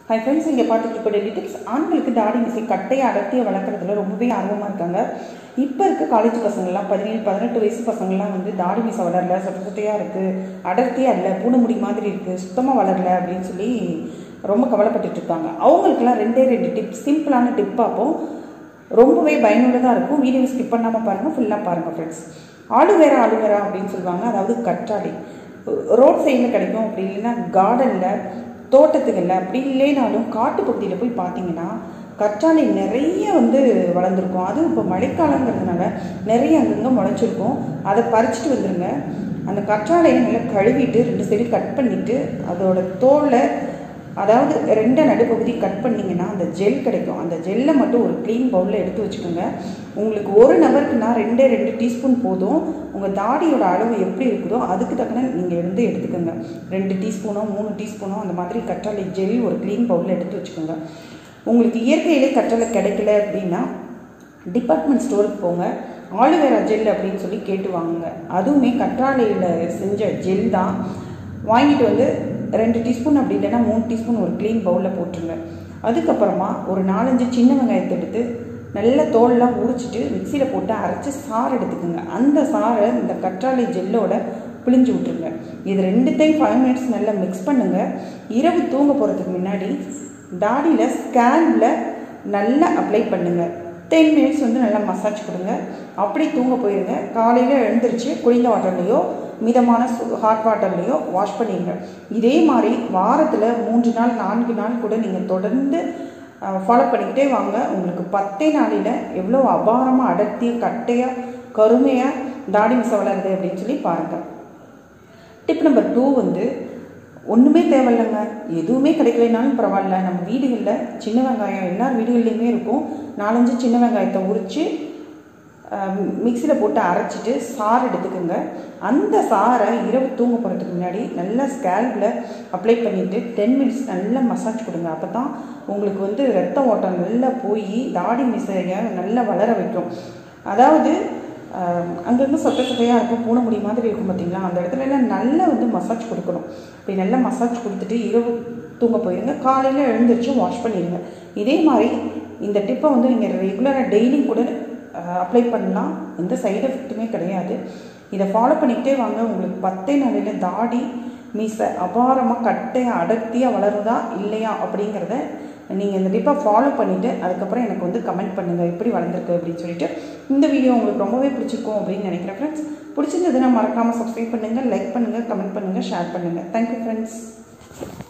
hi friends இங்கே பார்த்துட்டு இப்போ டெல்லி டிப்ஸ் ஆண்களுக்கு தாடி மிசை கட்டையை அடர்த்தியை வளர்க்குறதுல ரொம்பவே ஆர்வமாக இருக்காங்க இப்போ இருக்க காலேஜ் பசங்கள்லாம் பதினேழு பதினெட்டு வயசு பசங்கள்லாம் வந்து தாடி மிசை வளரல சொட்ட சொட்டையாக இருக்குது அடர்த்தியாக இல்லை பூனைமுடி மாதிரி இருக்குது சுத்தமாக வளரல அப்படின்னு சொல்லி ரொம்ப கவலைப்பட்டுட்டு இருக்காங்க அவங்களுக்குலாம் ரெண்டே ரெண்டு டிப் சிம்பிளான டிப் பார்ப்போம் ரொம்பவே பயனுள்ளதாக இருக்கும் வீடியோ ஸ்கிப் பண்ணாமல் பாருங்கள் ஃபுல்லாக பாருங்கள் ஃப்ரெண்ட்ஸ் ஆலுவேரா ஆலுவேரா அப்படின்னு சொல்லுவாங்க அதாவது கற்றாழை ரோட் சைடில் கிடைக்கும் அப்படி இல்லைன்னா கார்டனில் தோட்டத்துகளில் அப்படி இல்லைனாலும் காட்டு பகுதியில் போய் பார்த்தீங்கன்னா கற்றாழை நிறைய வந்து வளர்ந்துருக்கும் அதுவும் இப்போ மழைக்காலங்கிறதுனால நிறைய அங்கங்கே முளைச்சிருக்கும் அதை பறிச்சுட்டு வந்துடுங்க அந்த கற்றாழையை நல்லா கழுவிட்டு ரெண்டு சைடு கட் பண்ணிவிட்டு அதோட தோலை அதாவது ரெண்டு நடுப்பகுதி கட் பண்ணிங்கன்னா அந்த ஜெல் கிடைக்கும் அந்த ஜெல்லை மட்டும் ஒரு க்ளீன் பவுலில் எடுத்து வச்சுக்கோங்க உங்களுக்கு ஒரு நபருக்குனா ரெண்டே ரெண்டு டீஸ்பூன் போதும் உங்கள் தாடியோட அளவு எப்படி இருக்குதோ அதுக்கு தக்கன நீங்கள் இருந்து எடுத்துக்கோங்க ரெண்டு டீஸ்பூனோ மூணு டீஸ்பூனோ அந்த மாதிரி கற்றாழை ஜெல் ஒரு க்ளீன் பவுலில் எடுத்து வச்சுக்கோங்க உங்களுக்கு இயற்கையிலே கற்றாழை கிடைக்கல அப்படின்னா டிபார்ட்மெண்ட் ஸ்டோருக்கு போங்க ஆலுவேரா ஜெல் அப்படின்னு சொல்லி கேட்டு வாங்குங்க அதுவுமே கற்றாழையில் செஞ்ச ஜெல் தான் வாங்கிட்டு வந்து ரெண்டு டீஸ்பூன் அப்படி இல்லைன்னா மூணு டீஸ்பூன் ஒரு க்ளீன் பவுலில் போட்டுருங்க அதுக்கப்புறமா ஒரு நாலஞ்சு சின்ன வெங்காயத்தை எடுத்து நல்ல தோல்லாம் உரிச்சிட்டு மிக்சியில் போட்டு அரைச்சி சாறு எடுத்துக்கோங்க அந்த சாறை இந்த கற்றாழை ஜெல்லோட பிழிஞ்சு விட்ருங்க இது ரெண்டுத்தையும் ஃபைவ் மினிட்ஸ் நல்லா மிக்ஸ் பண்ணுங்கள் இரவு தூங்க போகிறதுக்கு முன்னாடி தாடியில் ஸ்கேனில் நல்லா அப்ளை பண்ணுங்கள் டென் மினிட்ஸ் வந்து நல்லா மசாஜ் கொடுங்க அப்படி தூங்க போயிருங்க காலையில் எழுந்திரிச்சு குளிர்ந்த வாட்டர்லேயோ மிதமான ஹாட் வாட்டர்லேயோ வாஷ் பண்ணிடுங்க இதே மாதிரி வாரத்தில் மூன்று நாள் நான்கு நாள் கூட நீங்கள் தொடர்ந்து ஃபாலோ பண்ணிக்கிட்டே வாங்க உங்களுக்கு பத்தே நாளில் எவ்வளோ அபாரமாக அடர்த்தி கட்டையாக கருமையாக தாடி மிசை வளருது அப்படின்னு சொல்லி பாருங்கள் டிப் நம்பர் டூ வந்து ஒன்றுமே தேவையில்லைங்க எதுவுமே கிடைக்கலைனாலும் பரவாயில்ல நம்ம வீடுகளில் சின்ன வெங்காயம் எல்லார் வீடுகள்லையுமே இருக்கும் நாலஞ்சு சின்ன வெங்காயத்தை உரித்து மிக்சியில் போட்டு அரைச்சிட்டு சாறு எடுத்துக்கோங்க அந்த சாரை இரவு தூங்க போகிறதுக்கு முன்னாடி நல்லா ஸ்கேல்பில் அப்ளை பண்ணிவிட்டு டென் மினிட்ஸ் நல்லா மசாஜ் கொடுங்க அப்போ தான் உங்களுக்கு வந்து ரத்த ஓட்டம் நல்லா போய் தாடி மிசையை நல்லா வளர வைக்கும் அதாவது அங்கங்கே சொட்ட சொட்டையாக இருக்கும் பூனை முடி மாதிரி இருக்கும் பார்த்தீங்களா அந்த இடத்துல எல்லாம் நல்லா வந்து மசாஜ் கொடுக்கணும் இப்படி நல்லா மசாஜ் கொடுத்துட்டு இரவு தூங்க போயிருங்க காலையில் எழுந்திரிச்சு வாஷ் பண்ணிடுங்க இதே மாதிரி இந்த டிப்பை வந்து நீங்கள் ரெகுலராக டெய்லி கூட அப்ளை பண்ணலாம் எந்த சைடு எஃபெக்ட்டுமே கிடையாது இதை ஃபாலோ பண்ணிக்கிட்டே வாங்க உங்களுக்கு பத்தே நாளையில் தாடி மீசை அபாரமாக கட்டையாக அடர்த்தியாக வளருதா இல்லையா அப்படிங்கிறத நீங்கள் இந்த டிப்பை ஃபாலோ பண்ணிவிட்டு அதுக்கப்புறம் எனக்கு வந்து கமெண்ட் பண்ணுங்கள் எப்படி வளர்ந்துருக்கு அப்படின்னு சொல்லிட்டு இந்த வீடியோ உங்களுக்கு ரொம்பவே பிடிச்சிருக்கும் அப்படின்னு நினைக்கிறேன் ஃப்ரெண்ட்ஸ் பிடிச்சிருந்ததுன்னா மறக்காமல் சப்ஸ்கிரைப் பண்ணுங்கள் லைக் பண்ணுங்கள் கமெண்ட் பண்ணுங்கள் ஷேர் பண்ணுங்கள் தேங்க்யூ ஃப்ரெண்ட்ஸ்